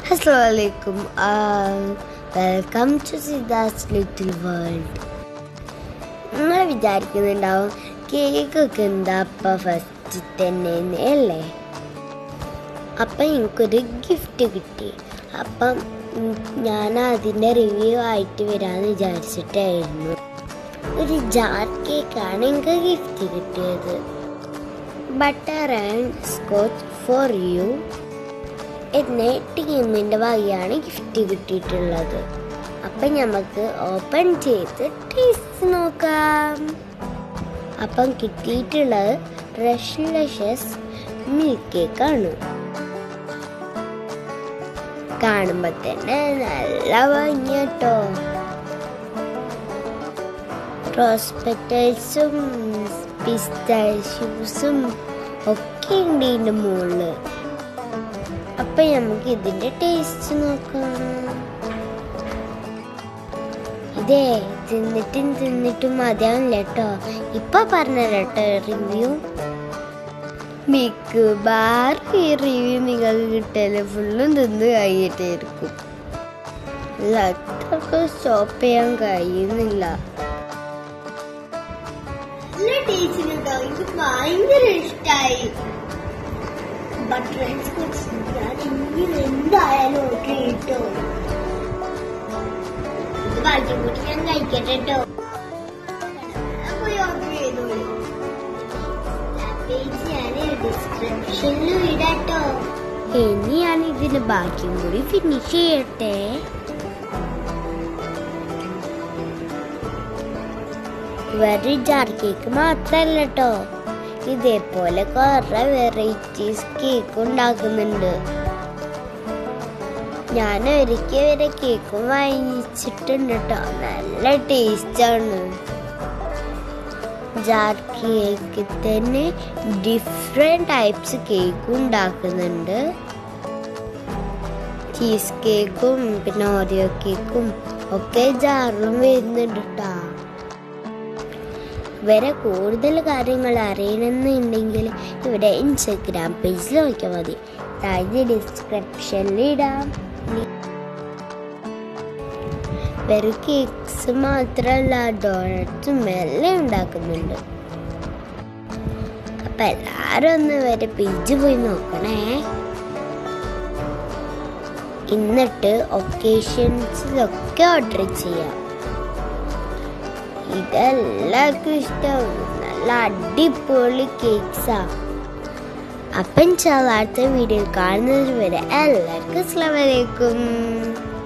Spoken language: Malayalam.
അസ്സലാമലൈക്കും welcome to Siddha's little world നിങ്ങൾ വിചാരിക്കുന്നുണ്ടാവും കേക്കൊക്കെ എന്താ അപ്പം ഫസ്റ്റ് തന്നെ അല്ലേ അപ്പം എനിക്കൊരു ഗിഫ്റ്റ് കിട്ടി അപ്പം ഉം, ഞാൻ അതിൻ്റെ റിവ്യൂ ആയിട്ട് വരാമെന്ന് വിചാരിച്ചിട്ടായിരുന്നു ഒരു ജാർ കേക്കാണ് എനിക്ക് ഗിഫ്റ്റ് കിട്ടിയത് butter and scotch for you എന്ന ടീമിൻ്റെ വകയാണ് ഗിഫ്റ്റ് കിട്ടിയിട്ടുള്ളത് അപ്പം നമുക്ക് ഓപ്പൺ ചെയ്ത് ടേസ്റ്റ് നോക്കാം അപ്പം കിട്ടിയിട്ടുള്ളത് റഷ്ലഷസ് മിൽക്ക് കേക്കാണ് കാണുമ്പോൾ തന്നെ നല്ല ഭംഗി കേട്ടോ പ്രോസ്പെക്ടൽസും പിസ്താഷ്യൂസും ഒക്കെ ഉണ്ട് ഇതിൻ്റെ മുകളിൽ അപ്പൊ നമുക്ക് ഇതിന്റെ ടേസ്റ്റ് നോക്കാം ഇതേ തിന്നിട്ടും തിന്നിട്ടും മതിയാവില്ല കേട്ടോ ഇപ്പൊ പറഞ്ഞ കേട്ടോ റിവ്യൂ മിക്കവാർ ഈ റിവ്യൂ നിങ്ങൾക്ക് കിട്ടിയാല് ഫുള്ളും തിന്ന് കഴിഞ്ഞിട്ടായിരിക്കും അത്രക്ക് സ്റ്റോപ്പ് ചെയ്യാൻ കഴിയുന്നില്ല നല്ല ടേസ്റ്റ് കേട്ടോ എനിക്ക് ഭയങ്കര ഇഷ്ടമായി ബട്ടർ ഞാൻ ഇങ്ങനെ എന്തായാലും ഓർഡർ ചെയ്ട്ടോ ഇത് ബാക്കി കൂട്ടി ഞാൻ കഴിക്കട്ടെ കേട്ടോ പോയി ഓർഡർ ചെയ്തോളൂ പേജ് ഞാൻ ഡിസ്ക്രിപ്ഷനിൽ ഇടാട്ടോ ഇനി ഞാൻ ഇതിന്റെ ബാക്കിയും കൂടി ഫിനിഷ് ചെയ്യട്ടെ വെറും ജാർ കേക്ക് മാത്രല്ല കേട്ടോ ഇതേപോലെ കുറെ വെറൈറ്റീസ് കേക്ക് ഉണ്ടാക്കുന്നുണ്ട് ഞാൻ ഒരിക്കൽ വരെ കേക്കും വാങ്ങിച്ചിട്ടുണ്ട് കേട്ടോ നല്ല ടേസ്റ്റ് ആണ് ജാർ കേക്ക് തന്നെ ഡിഫറെന്റ് ടൈപ്സ് കേക്കും ഉണ്ടാക്കുന്നുണ്ട് ചീസ് കേക്കും പിന്നെ ഓറിയോ കേക്കും ഒക്കെ ജാറിലും വരുന്നുണ്ട് കേട്ടോ വരെ കൂടുതൽ കാര്യങ്ങൾ അറിയണമെന്നുണ്ടെങ്കിൽ ഇവിടെ ഇൻസ്റ്റഗ്രാം പേജിൽ നോക്കിയാൽ മതി താഴെ ഡിസ്ക്രിപ്ഷനിൽ ഇടാം വെറും കേക്ക്സ് മാത്രമല്ല ഡോണറ്റ്സും എല്ലാം ഉണ്ടാക്കുന്നുണ്ട് അപ്പൊ എല്ലാരും ഒന്ന് വരെ പേജ് പോയി നോക്കണേ എന്നിട്ട് ഒക്കേഷൻസിലൊക്കെ ഓർഡർ ചെയ്യാം ഇതെല്ലാവർക്കും ഇഷ്ടമാവും നല്ല അടിപൊളി കേക്ക്സാ അപ്പം അടുത്ത വീഡിയോ കാണുന്നത് വരെ എല്ലാവർക്കും അസ്സലാമു അലൈക്കും